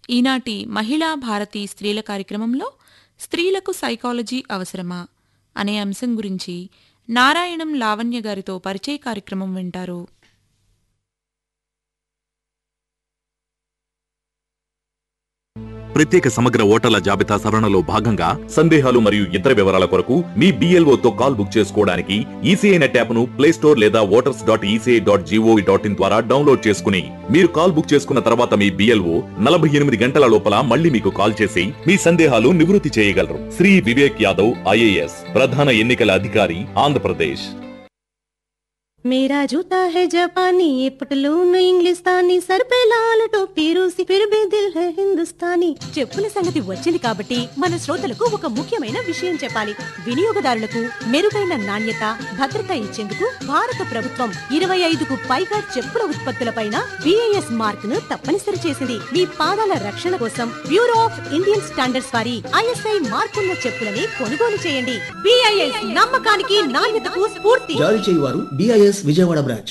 ఈనాటి మహిళా భారతి స్త్రీల కార్యక్రమంలో స్త్రీలకు సైకాలజీ అవసరమా అనే అంశం గురించి నారాయణం లావణ్య గారితో పరిచయ కార్యక్రమం వింటారు ప్రత్యేక సమగ్ర ఓటర్ల జాబితా సవరణలో భాగంగా సందేహాలు మరియు ఇతర వివరాల కొరకు మీ BLO తో కాల్ బుక్ చేసుకోవడానికి ఈసీఐ నెట్ యాప్ ను ప్లే స్టోర్ లేదా voters dot ECI dot G O V dot in ద్వారా డౌన్లోడ్ చేసుకుని మీరు కాల్ బుక్ చేసుకున్న తర్వాత మీ బిఎల్ఓ నలభై ఎనిమిది గంటల లోపల మళ్ళీ మీకు కాల్ చేసి మీ సందేహాలు నివృత్తి చేయగలరు శ్రీ వివేక్ యాదవ్ ఐఏఎస్ ప్రధాన ఎన్నికల అధికారి ఆంధ్రప్రదేశ్ मेरा जूता है जापानी ये पटलून इंग्लिस्तानी सर पे लाल टोपी रूसी फिर भी दिल है हिंदुस्तानी చెప్పుల సంగతి వచ్చింది కాబట్టి మన శ్రోతలకు ఒక ముఖ్యమైన విషయం చెప్పాలి వినియోగదారులకు మెరుగైన నాణ్యత భద్రత ఇచ్చేందుకు భారత ప్రభుత్వం ఇరవై ఐదుకు పైగా చెప్పుల ఉత్పత్తులపైన బిఐఎస్ మార్క్ ను తప్పనిసరి చేసింది మీ పాదాల రక్షణ కోసం బ్యూరో ఆఫ్ ఇండియన్ స్టాండర్డ్స్ వారి ఐఎస్ఐ మార్కున్న చెప్పులని కొనుగోలు చేయండి బిఐఎస్ నమ్మకానికి నాణ్యతకు స్ఫూర్తి జారీ చేయువారు బిఐఎస్ విజయవాడ బ్రాంచ్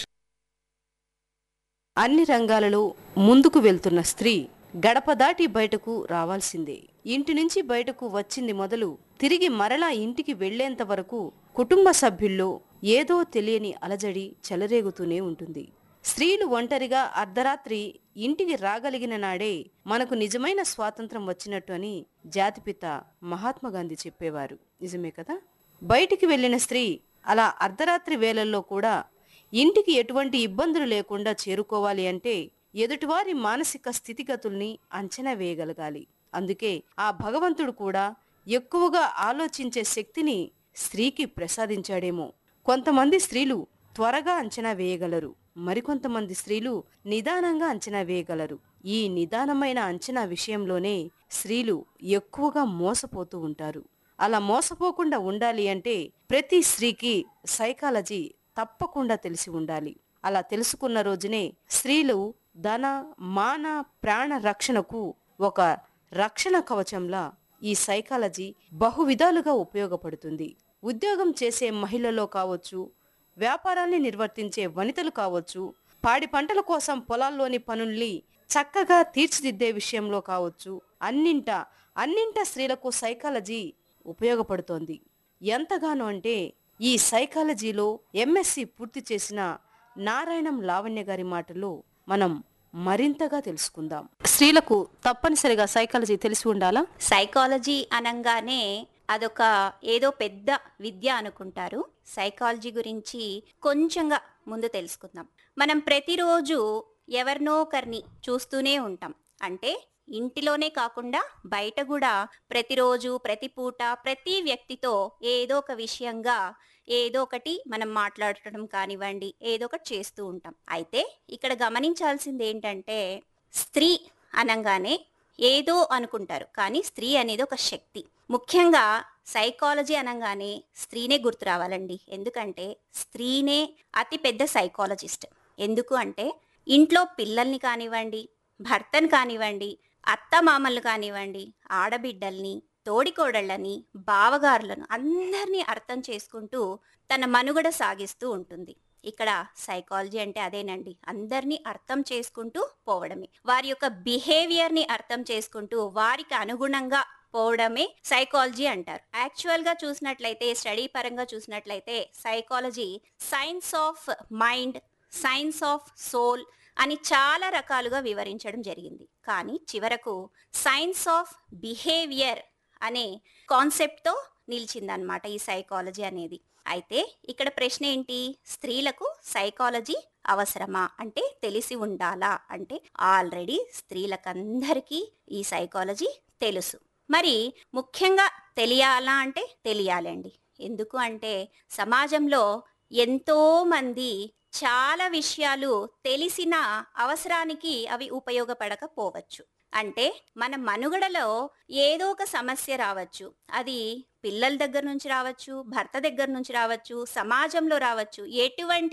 అన్ని రంగాలలో ముందుకు వెళ్తున్న స్త్రీ గడప దాటి బయటకు రావాల్సిందే ఇంటి నుంచి బయటకు వచ్చింది మొదలు తిరిగి మరలా ఇంటికి వెళ్లేంత వరకు కుటుంబ సభ్యుల్లో ఏదో తెలియని అలజడి చెలరేగుతూనే ఉంటుంది స్త్రీలు ఒంటరిగా అర్ధరాత్రి ఇంటికి రాగలిగిన నాడే మనకు నిజమైన స్వాతంత్రం వచ్చినట్టు అని జాతిపిత మహాత్మా గాంధీ చెప్పేవారు నిజమే కదా బయటికి వెళ్ళిన స్త్రీ అలా అర్ధరాత్రి వేళల్లో కూడా ఇంటికి ఎటువంటి ఇబ్బందులు లేకుండా చేరుకోవాలి అంటే ఎదుటివారి మానసిక స్థితిగతుల్ని అంచనా వేయగలగాలి అందుకే ఆ భగవంతుడు కూడా ఎక్కువగా ఆలోచించే శక్తిని స్త్రీకి ప్రసాదించాడేమో కొంతమంది స్త్రీలు త్వరగా అంచనా వేయగలరు మరికొంతమంది స్త్రీలు నిదానంగా అంచనా వేయగలరు ఈ నిదానమైన అంచనా విషయంలోనే స్త్రీలు ఎక్కువగా మోసపోతూ ఉంటారు అలా మోసపోకుండా ఉండాలి అంటే ప్రతి స్త్రీకి సైకాలజీ తప్పకుండా తెలిసి ఉండాలి అలా తెలుసుకున్న రోజునే స్త్రీలు ధన మాన ప్రాణ రక్షణకు ఒక రక్షణ కవచంలా ఈ సైకాలజీ బహువిధాలుగా ఉపయోగపడుతుంది ఉద్యోగం చేసే మహిళలో కావచ్చు వ్యాపారాన్ని నిర్వర్తించే వనితలు కావచ్చు పాడి పంటల కోసం పొలాల్లోని పనుల్ని చక్కగా తీర్చిదిద్దే విషయంలో కావచ్చు అన్నింట అన్నింట స్త్రీలకు సైకాలజీ ఉపయోగపడుతోంది ఎంతగానో అంటే ఈ సైకాలజీలో ఎంఎస్సి పూర్తి చేసిన నారాయణం లావణ్య గారి మాటలో మనం మరింతగా తెలుసుకుందాం స్త్రీలకు తప్పనిసరిగా సైకాలజీ తెలిసి ఉండాలా సైకాలజీ అనంగానే అదొక ఏదో పెద్ద విద్య అనుకుంటారు సైకాలజీ గురించి కొంచెంగా ముందు తెలుసుకుందాం మనం ప్రతిరోజు ఎవరినో ఒకరిని చూస్తూనే ఉంటాం అంటే ఇంటిలోనే కాకుండా బయట కూడా ప్రతిరోజు ప్రతి పూట ప్రతి వ్యక్తితో ఏదో ఒక విషయంగా ఏదో ఒకటి మనం మాట్లాడటం కానివ్వండి ఏదో ఒకటి చేస్తూ ఉంటాం అయితే ఇక్కడ గమనించాల్సింది ఏంటంటే స్త్రీ అనంగానే ఏదో అనుకుంటారు కానీ స్త్రీ అనేది ఒక శక్తి ముఖ్యంగా సైకాలజీ అనగానే స్త్రీనే గుర్తు రావాలండి ఎందుకంటే స్త్రీనే అతి పెద్ద సైకాలజిస్ట్ ఎందుకు అంటే ఇంట్లో పిల్లల్ని కానివ్వండి భర్తను కానివ్వండి అత్త మామలు కానివ్వండి ఆడబిడ్డల్ని తోడికోడళ్ళని బావగారులను అందరినీ అర్థం చేసుకుంటూ తన మనుగడ సాగిస్తూ ఉంటుంది ఇక్కడ సైకాలజీ అంటే అదేనండి అందరినీ అర్థం చేసుకుంటూ పోవడమే వారి యొక్క బిహేవియర్ని అర్థం చేసుకుంటూ వారికి అనుగుణంగా పోవడమే సైకాలజీ అంటారు యాక్చువల్ గా చూసినట్లయితే స్టడీ పరంగా చూసినట్లయితే psychology science of mind science of soul అని చాలా రకాలుగా వివరించడం జరిగింది కానీ చివరకు సైన్స్ ఆఫ్ బిహేవియర్ అనే కాన్సెప్ట్తో నిలిచిందనమాట ఈ సైకాలజీ అనేది అయితే ఇక్కడ ప్రశ్న ఏంటి స్త్రీలకు సైకాలజీ అవసరమా అంటే తెలిసి ఉండాలా అంటే ఆల్రెడీ స్త్రీలకందరికీ ఈ సైకాలజీ తెలుసు మరి ముఖ్యంగా తెలియాలా అంటే తెలియాలండి ఎందుకు అంటే సమాజంలో ఎంతో మంది చాలా విషయాలు తెలిసిన అవసరానికి అవి ఉపయోగపడకపోవచ్చు అంటే మన మనుగడలో ఏదో ఒక సమస్య రావచ్చు అది పిల్లల దగ్గర నుంచి రావచ్చు భర్త దగ్గర నుంచి రావచ్చు సమాజంలో రావచ్చు ఎటువంటి